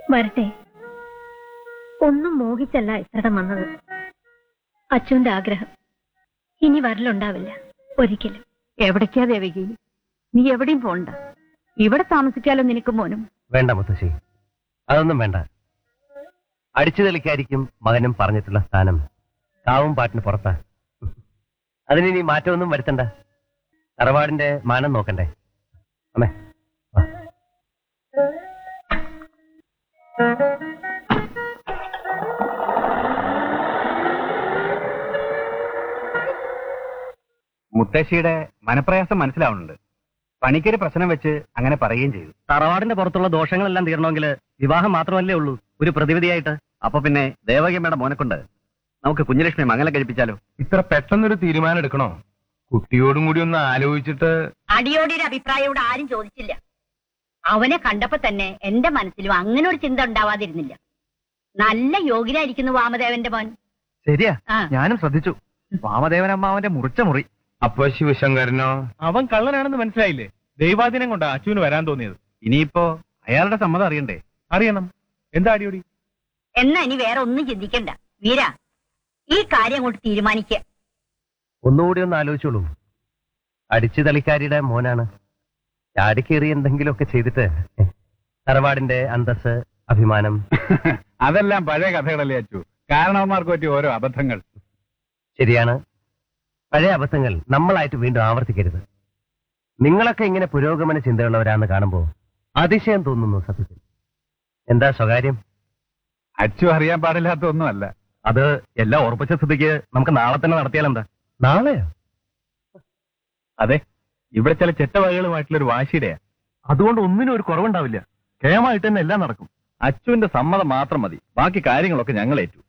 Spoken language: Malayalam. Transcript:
വരട്ടെ ഒന്നും മോഹിച്ചല്ല ഇത്രടം വന്നത് അച്ഛന്റെ ആഗ്രഹം ഇനി വരലുണ്ടാവില്ല ഒരിക്കലും എവിടേക്കാ ദേവകി നീ എവിടെയും പോണ്ട ഇവിടെ താമസിക്കാലോ നിനക്ക് മോനും വേണ്ട മുത്തശ്ശി അതൊന്നും വേണ്ട അടിച്ചു തെളിക്കായിരിക്കും മകനും പറഞ്ഞിട്ടുള്ള സ്ഥാനം കാവും പാട്ടിന് പുറത്താ അതിനി മാറ്റമൊന്നും വരുത്തണ്ട തറവാടിന്റെ മാനം നോക്കണ്ടേ അമ്മേ വാ. മുത്തശ്ശിയുടെ മനപ്രയാസം മനസ്സിലാവുന്നുണ്ട് പണിക്കൊരു പ്രശ്നം വെച്ച് അങ്ങനെ പറയുകയും ചെയ്തു തറവാടിന്റെ പുറത്തുള്ള ദോഷങ്ങളെല്ലാം തീരണമെങ്കിൽ വിവാഹം മാത്രമല്ലേ ഉള്ളൂ ഒരു പ്രതിവിധിയായിട്ട് അപ്പൊ പിന്നെ ദേവകിയമ്മയുടെ മോനെ കൊണ്ട് നമുക്ക് കുഞ്ഞലക്ഷ്മി മംഗലം കഴിപ്പിച്ചാലോ ഇത്ര പെട്ടെന്നൊരു തീരുമാനം എടുക്കണോ കുട്ടിയോടും കൂടി ഒന്ന് ആലോചിച്ചിട്ട് അടിയോടിയുടെ അഭിപ്രായം ഇവിടെ ആരും ചോദിച്ചില്ല അവനെ കണ്ടപ്പോ തന്നെ എന്റെ മനസ്സിലും അങ്ങനെ ഒരു ചിന്ത ഉണ്ടാവാതിരുന്നില്ല നല്ല യോഗ്യനായിരിക്കുന്നു വാമദേവന്റെ മോൻ ശരിയാ ആ ഞാനും ശ്രദ്ധിച്ചു വാമദേവൻ അമ്മാവന്റെ മുറിച്ച മുറി അപ്പൊ ശിവശങ്കരനോ അവൻ കള്ളനാണെന്ന് മനസ്സിലായില്ലേ ദൈവാധീനം കൊണ്ടാ അച്ഛന് വരാൻ തോന്നിയത് ഇനിയിപ്പോ അയാളുടെ സമ്മതം അറിയണ്ടേ അറിയണം എന്താ അടിയോടി എന്നാ ഇനി വേറെ ഒന്നും ചിന്തിക്കണ്ട വീര ഈ കാര്യം അങ്ങോട്ട് തീരുമാനിക്കുക ഒന്നുകൂടി ഒന്ന് ആലോചിച്ചോളൂ അടിച്ചു തളിക്കാരിയുടെ മോനാണ് ചാടിക്കേറി എന്തെങ്കിലുമൊക്കെ ചെയ്തിട്ട് തറവാടിന്റെ അന്തസ് അഭിമാനം അതെല്ലാം പഴയ കഥകളല്ലേ അച്ചു കാരണവന്മാർക്ക് പറ്റിയ ഓരോ അബദ്ധങ്ങൾ ശരിയാണ് പഴയ അബദ്ധങ്ങൾ നമ്മളായിട്ട് വീണ്ടും ആവർത്തിക്കരുത് നിങ്ങളൊക്കെ ഇങ്ങനെ പുരോഗമന ചിന്തയുള്ളവരാന്ന് കാണുമ്പോൾ അതിശയം തോന്നുന്നു സത്യത്തിൽ എന്താ സ്വകാര്യം അച്ചു അറിയാൻ പാടില്ലാത്ത ഒന്നുമല്ല അത് എല്ലാം ഉറപ്പിച്ച സ്ഥിതിക്ക് നമുക്ക് നാളെ തന്നെ നടത്തിയാലെന്താ നാളെയോ അതെ ഇവിടെ ചില ചെറ്റവകകളുമായിട്ടുള്ള ഒരു വാശിയുടെയാ അതുകൊണ്ട് ഒന്നിനും ഒരു കുറവുണ്ടാവില്ല കേമായിട്ട് തന്നെ എല്ലാം നടക്കും അച്ചുവിന്റെ സമ്മതം മാത്രം മതി ബാക്കി കാര്യങ്ങളൊക്കെ ഞങ്ങൾ ഏറ്റു